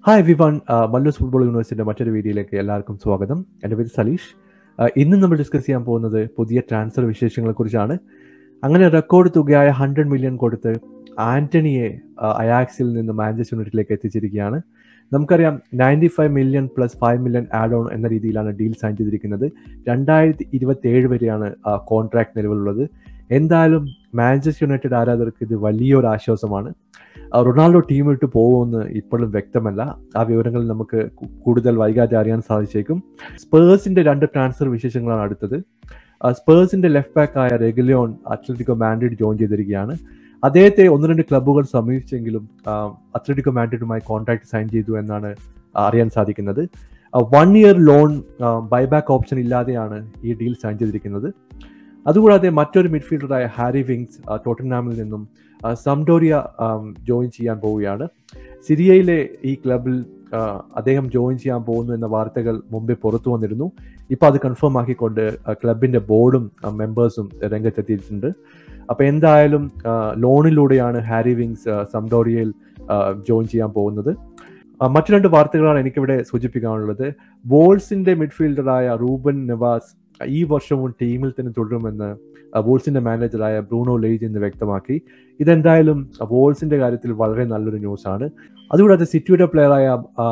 hi everyone Mallus football യൂണിവേഴ്സിറ്റിയുടെ മറ്റൊരു വീഡിയോയിലേക്ക് എല്ലാവർക്കും സ്വാഗതം എൻ്റെ പേര് സലീഷ് Uh, ഇന്ന് നമ്മൾ ഡിസ്കസ് ചെയ്യാൻ പോകുന്നത് പുതിയ ട്രാൻസ്ഫർ വിശേഷങ്ങളെക്കുറിച്ചാണ് അങ്ങനെ റെക്കോർഡ് തുകയായ ഹൺഡ്രഡ് മില്യൺ കൊടുത്ത് ആന്റണിയെ uh, അയാക്സിൽ നിന്ന് മാഞ്ചസ്റ്റർ യൂണിറ്റിലേക്ക് എത്തിച്ചിരിക്കുകയാണ് നമുക്കറിയാം ninety five million plus five million add on എന്ന രീതിയിലാണ് ഡീൽ സൈൻ ചെയ്തിരിക്കുന്നത് രണ്ടായിരത്തി ഇരുപത്തി ഏഴ് വരെയാണ് കോൺട്രാക്ട് നിലവിലുള്ളത് എന്തായാലും മാഞ്ചസ്റ്റർ യുണൈറ്റഡ് ആരാധകർക്ക് ഇത് വലിയൊരു ആശ്വാസമാണ് ആ, റൊണാൾഡോ ടീം വിട്ട് പോകുമെന്ന് ഇപ്പോഴും വ്യക്തമല്ല ആ വിവരങ്ങൾ നമുക്ക് കു- കൂടുതൽ വൈകാതെ അറിയാൻ സാധിച്ചേക്കും സ്പേഴ്സിന്റെ രണ്ട് ട്രാൻസ്ഫർ വിശേഷങ്ങളാണ് അടുത്തത് ആ, സ്പേഴ്സിന്റെ ലെഫ്റ്റ് ബാക്ക് ആയ റെഗുലിയോൺ അത്ലറ്റിക്കോ മാൻഡ്രിഡ് ജോയിൻ ചെയ്തിരിക്കുകയാണ് അദ്ദേഹത്തെ ഒന്ന് രണ്ട് ക്ലബ്ബുകൾ സമീപിച്ചെങ്കിലും ആ, അത്ലറ്റിക്കോ മാൻഡ്രിഡുമായി കോൺട്രാക്ട് സൈൻ ചെയ്തു എന്നാണ് അറിയാൻ സാധിക്കുന്നത് one year loan buyback option ഇല്ലാതെയാണ് ഈ ഡീൽ സൈൻ ചെയ്തിരിക്കുന്നത് അതുകൂടാതെ മറ്റൊരു മിഡ്ഫീൽഡറായ ഹാരി വിങ്സ് ആ, ടോട്ടൻഹാമിൽ നിന്നും ആ, സംഡോറിയ ആം, ജോയിൻ ചെയ്യാൻ പോവുകയാണ് സിറിയയിലെ ഈ ക്ലബിൽ ആ, അദ്ദേഹം ജോയിൻ ചെയ്യാൻ പോകുന്നു എന്ന വാർത്തകൾ മുമ്പേ പുറത്തു വന്നിരുന്നു ഇപ്പോൾ അത് കൺഫേം ആക്കിക്കൊണ്ട് ആ, ക്ലബിന്റെ ബോർഡും ആ, മെമ്പേഴ്സും രംഗത്തെത്തിയിട്ടുണ്ട് അപ്പോൾ എന്തായാലും ആ, ലോണിലൂടെയാണ് ഹാരി വിങ്സ് ആ, സംഡോറിയയിൽ ആ, ജോയിൻ ചെയ്യാൻ പോകുന്നത് ആ, മറ്റു രണ്ട് വാർത്തകളാണ് എനിക്കിവിടെ സൂചിപ്പിക്കാനുള്ളത് വോൾസിന്റെ മിഡ്ഫീൽഡറായ റൂബൻ നവാസ് ഈ വർഷവും ടീമിൽ തന്നെ തുടരുമെന്ന് ആ, വോൾസിന്റെ മാനേജറായ ബ്രൂണോ ലെയ്ജ് എന്ന് വ്യക്തമാക്കി ഇതെന്തായാലും വോൾസിന്റെ കാര്യത്തിൽ വളരെ നല്ലൊരു ന്യൂസ് ആണ് അതുകൂടാതെ സിറ്റിയുടെ പ്ലെയറായ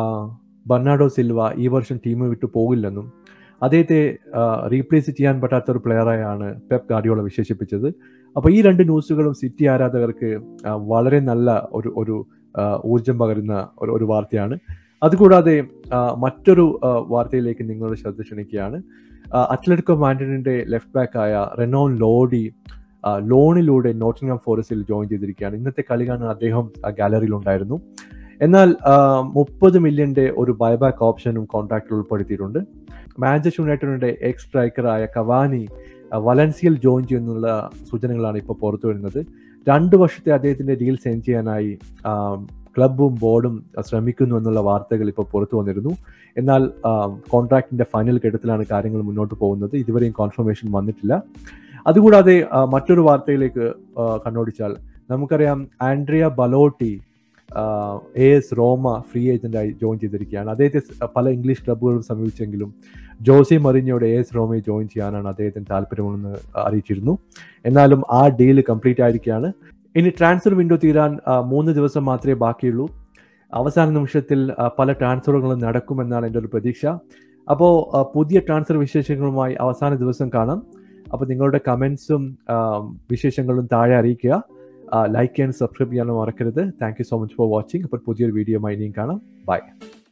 ബർണാഡോ സിൽവ ഈ വർഷം ടീം വിട്ടു പോകില്ലെന്നും അദ്ദേഹത്തെ റീപ്ലേസ് ചെയ്യാൻ പറ്റാത്ത ഒരു പ്ലെയറായാണ് പെപ് ഗാർഡിയോള വിശേഷിപ്പിച്ചത് അപ്പോൾ ഈ രണ്ട് ന്യൂസുകളും സിറ്റി ആരാധകർക്ക് ആ, വളരെ നല്ല ഒരു ഒരു ആ, ഊർജം പകരുന്ന ഒരു ഒരു വാർത്തയാണ് അതുകൂടാതെ ആ, മറ്റൊരു ആ, വാർത്തയിലേക്ക് നിങ്ങളുടെ ശ്രദ്ധ ക്ഷണിക്കുകയാണ് ആ, അത്ലറ്റിക്കോ മാൻഡ്രിഡിന്റെ ലെഫ്റ്റ് ബാക്ക് ആയ റെനോൺ ലോഡി ആ, ലോണിലൂടെ നോട്ടിംഗം ഫോറസ്റ്റിൽ ജോയിൻ ചെയ്തിരിക്കുകയാണ് ഇന്നത്തെ കളി കാണാൻ അദ്ദേഹം ആ ഗാലറിയിൽ ഉണ്ടായിരുന്നു എന്നാൽ മുപ്പത് മില്യന്റെ ഒരു ബൈബാക്ക് ഓപ്ഷനും കോൺട്രാക്റ്റിൽ ഉൾപ്പെടുത്തിയിട്ടുണ്ട് മാഞ്ചസ്റ്റർ യുണൈറ്റഡിന്റെ എക്സ് സ്ട്രൈക്കറായ കവാനി ആ, വലൻസിയയിൽ ജോയിൻ ചെയ്യുന്നുള്ള സൂചനകളാണ് ഇപ്പോൾ പുറത്തു വരുന്നത് രണ്ട് വർഷത്തെ അദ്ദേഹത്തിന്റെ ഡീൽ സൈൻ ചെയ്യാനായി ആ, ക്ലബും ബോർഡും ശ്രമിക്കുന്നു എന്നുള്ള വാർത്തകൾ ഇപ്പോൾ പുറത്തു വന്നിരുന്നു എന്നാൽ കോൺട്രാക്ടിന്റെ ഫൈനൽ ഘട്ടത്തിലാണ് കാര്യങ്ങൾ മുന്നോട്ട് പോകുന്നത് ഇതുവരെയും കോൺഫർമേഷൻ വന്നിട്ടില്ല അതുകൂടാതെ ആ, മറ്റൊരു വാർത്തയിലേക്ക് ആ, കണ്ണോടിച്ചാൽ നമുക്കറിയാം Andrea Belotti A S Roma free ഏജന്റായി ജോയിൻ ചെയ്തിരിക്കുകയാണ് അദ്ദേഹത്തെ സ് പല ഇംഗ്ലീഷ് ക്ലബ്ബുകളും സമീപിച്ചെങ്കിലും ജോസി മറിഞ്ഞോട് എ എസ് റോമയെ ജോയിൻ ചെയ്യാനാണ് അദ്ദേഹത്തിന് താല്പര്യമെന്ന് അറിയിച്ചിരുന്നു എന്നാലും ആ ഡീൽ കംപ്ലീറ്റ് ആയിരിക്കുകയാണ് ഇനി ട്രാൻസ്ഫർ വിൻഡോ തീരാൻ ആ, മൂന്ന് ദിവസം മാത്രമേ ബാക്കിയുള്ളൂ അവസാന നിമിഷത്തിൽ ആ, പല ട്രാൻസ്ഫറുകളും നടക്കുമെന്നാണ് എൻ്റെ ഒരു പ്രതീക്ഷ അപ്പോൾ പുതിയ ട്രാൻസ്ഫർ വിശേഷങ്ങളുമായി അവസാന ദിവസം കാണാം അപ്പോൾ നിങ്ങളുടെ കമൻസും വിശേഷങ്ങളും താഴെ അറിയിക്കുക ലൈക്ക് ചെയ്യാനും സബ്സ്ക്രൈബ് ചെയ്യാനും മറക്കരുത് thank you so much for watching അപ്പോൾ പുതിയൊരു വീഡിയോയുമായി ഇനിയും കാണാം ബൈ